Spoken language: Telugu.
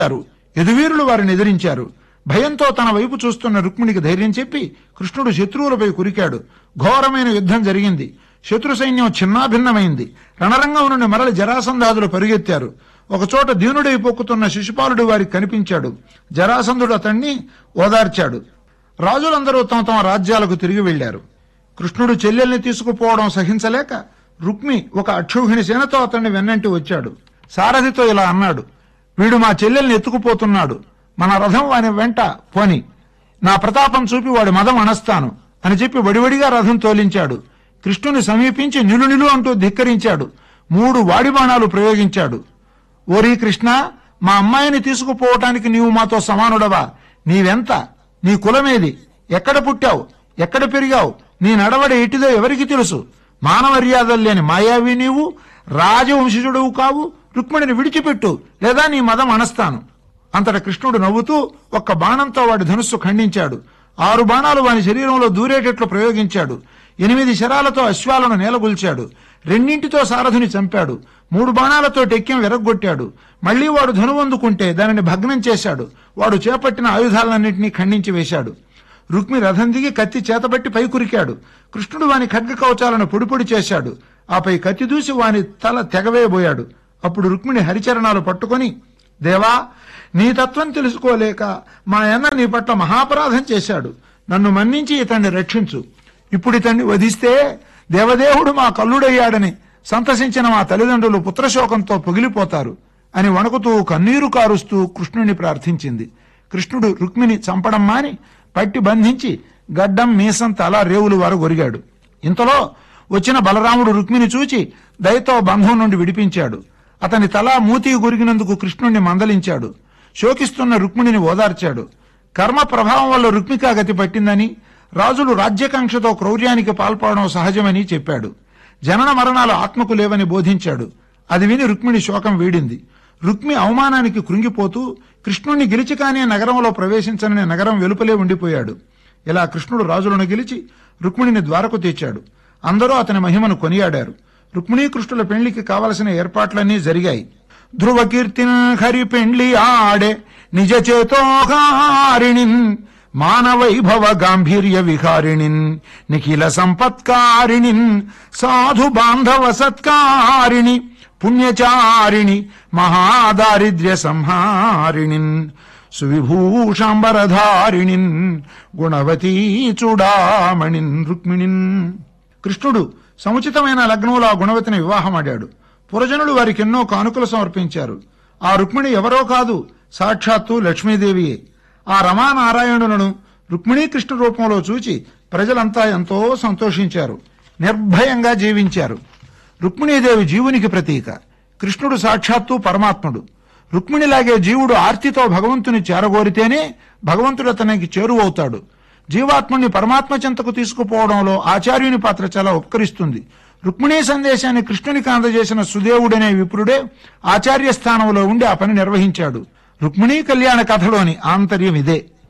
వచ్చారు ఎదువీరులు వారిని ఎదిరించారు భయంతో తన వైపు చూస్తున్న రుక్మిణికి ధైర్యం చెప్పి కృష్ణుడు శత్రువులపై కురికాడు ఘోరమైన యుద్ధం జరిగింది శత్రు సైన్యం చిన్నాభిన్నమైంది రణరంగం నుండి మరలి జరాసంధాదులు పరుగెత్తారు ఒకచోట దీనుడై పొక్కుతున్న శిశుపాలుడు వారికి కనిపించాడు జరాసంధుడు అతన్ని ఓదార్చాడు రాజులందరూ తమ తమ రాజ్యాలకు తిరిగి వెళ్లారు కృష్ణుడు చెల్లెల్ని తీసుకుపోవడం సహించలేక రుక్మి ఒక అక్షౌహిణి సేనతో అతన్ని వెన్నంటి వచ్చాడు సారథితో ఇలా అన్నాడు వీడు మా చెల్లెల్ని ఎత్తుకుపోతున్నాడు మన రథం వాని వెంట పోని నా ప్రతాపం చూపి వాడి మదం అణస్తాను అని చెప్పి వడివడిగా రథం తోలించాడు కృష్ణుని సమీపించి నిలు నిలు అంటూ ధిక్కరించాడు మూడు వాడి బాణాలు ప్రయోగించాడు ఓరీ కృష్ణ మా అమ్మాయిని తీసుకుపోవటానికి నీవు మాతో సమానుడవా నీవెంత నీ కులమేది ఎక్కడ పుట్టావు ఎక్కడ పెరిగావు నీ నడవడి ఎటిదో ఎవరికి తెలుసు మానమర్యాదలు లేని మాయావి నీవు రాజవంశజుడవు కావు రుక్మిణిని విడిచిపెట్టు లేదా నీ మదం అణస్తాను అంతట కృష్ణుడు నవ్వుతూ ఒక్క బాణంతో వాడి ధనుస్సు ఖండించాడు ఆరు బాణాలు వాని శరీరంలో దూరేటట్లు ప్రయోగించాడు ఎనిమిది శరాలతో అశ్వాలను నేలగొల్చాడు రెండింటితో సారథుని చంపాడు మూడు బాణాలతో టెక్కెం విరగ్గొట్టాడు మళ్లీ వాడు ధనువందుకుంటే దానిని భగ్నం చేశాడు వాడు చేపట్టిన ఆయుధాలన్నింటినీ ఖండించి వేశాడు రుక్మి రథం దిగి కత్తి చేతబట్టి పై కురికాడు కృష్ణుడు వాని ఖడ్గ కవచాలను పొడిపొడి చేశాడు ఆపై కత్తి దూసి వాని తల తెగవేయబోయాడు అప్పుడు రుక్మిణి హరిచరణాలు పట్టుకొని దేవా నీ తత్వం తెలుసుకోలేక మా అన్న నీ పట్ల మహాపరాధం చేశాడు నన్ను మన్నించి ఇతన్ని రక్షించు ఇప్పుడు ఇతన్ని వధిస్తే దేవదేవుడు మా కల్లుడయ్యాడని సంతసించిన మా తల్లిదండ్రులు పుత్రశోకంతో పొగిలిపోతారు అని వణుకుతూ కన్నీరు కారుస్తూ కృష్ణుని ప్రార్థించింది కృష్ణుడు రుక్మిని చంపడం మాని పట్టి బంధించి గడ్డం మీసం తల రేవులు వారు గొరిగాడు ఇంతలో వచ్చిన బలరాముడు రుక్మిని చూచి దయతో బంధం నుండి విడిపించాడు అతని తల మూతి గురిగినందుకు కృష్ణుణ్ణి మందలించాడు శోకిస్తున్న రుక్మిణిని ఓదార్చాడు కర్మ ప్రభావం వల్ల రుక్మికా గతి పట్టిందని రాజులు రాజ్యకాంక్షతో క్రౌర్యానికి పాల్పడడం సహజమని చెప్పాడు జనన మరణాలు ఆత్మకు లేవని బోధించాడు అది విని రుక్మిణి శోకం వీడింది రుక్మి అవమానానికి కృంగిపోతూ కృష్ణుణ్ణి గెలిచి కానీ నగరంలో ప్రవేశించనని నగరం వెలుపలే ఉండిపోయాడు ఇలా కృష్ణుడు రాజులను గెలిచి రుక్మిణిని ద్వారకు తెచ్చాడు అందరూ అతని మహిమను కొనియాడారు రుక్మిణీ కృష్ణుల పెళ్లికి కావలసిన ఏర్పాట్లన్నీ జరిగాయి ధ్రువ కీర్తిన్ హరి పెండ్లి ఆడే నిజ చేతోహారిణిన్ మానవైభవ గాంభీర్య విహారిణిన్ నిఖిల సంపత్కారిణిన్ సాధు బాంధవ సత్కారిణి పుణ్యచారిణి మహాదారిద్ర్య సంహారిణిన్ సువిభూషాంబరధారిణిన్ గుణవతీ చూడామణిన్ రుక్మిణిన్ కృష్ణుడు సముచితమైన లగ్నంలో ఆ గుణవతిని వివాహమాడాడు పురజనులు వారికి ఎన్నో కానుకలు సమర్పించారు ఆ రుక్మిణి ఎవరో కాదు సాక్షాత్తు లక్ష్మీదేవియే ఆ రమానారాయణులను రుక్మిణీ కృష్ణ రూపంలో చూచి ప్రజలంతా ఎంతో సంతోషించారు నిర్భయంగా జీవించారు రుక్మిణీదేవి జీవునికి ప్రతీక కృష్ణుడు సాక్షాత్తు పరమాత్ముడు రుక్మిణిలాగే జీవుడు ఆర్తితో భగవంతుని చేరగోరితేనే భగవంతుడు అతనికి చేరువవుతాడు జీవాత్ముని పరమాత్మ చెంతకు తీసుకుపోవడంలో ఆచార్యుని పాత్ర చాలా ఉపకరిస్తుంది రుక్మిణీ సందేశాన్ని కృష్ణునికి అందజేసిన సుదేవుడనే విప్రుడే ఆచార్య స్థానంలో ఉండి ఆ పని నిర్వహించాడు రుక్మిణీ కళ్యాణ కథలోని ఆంతర్యం ఇదే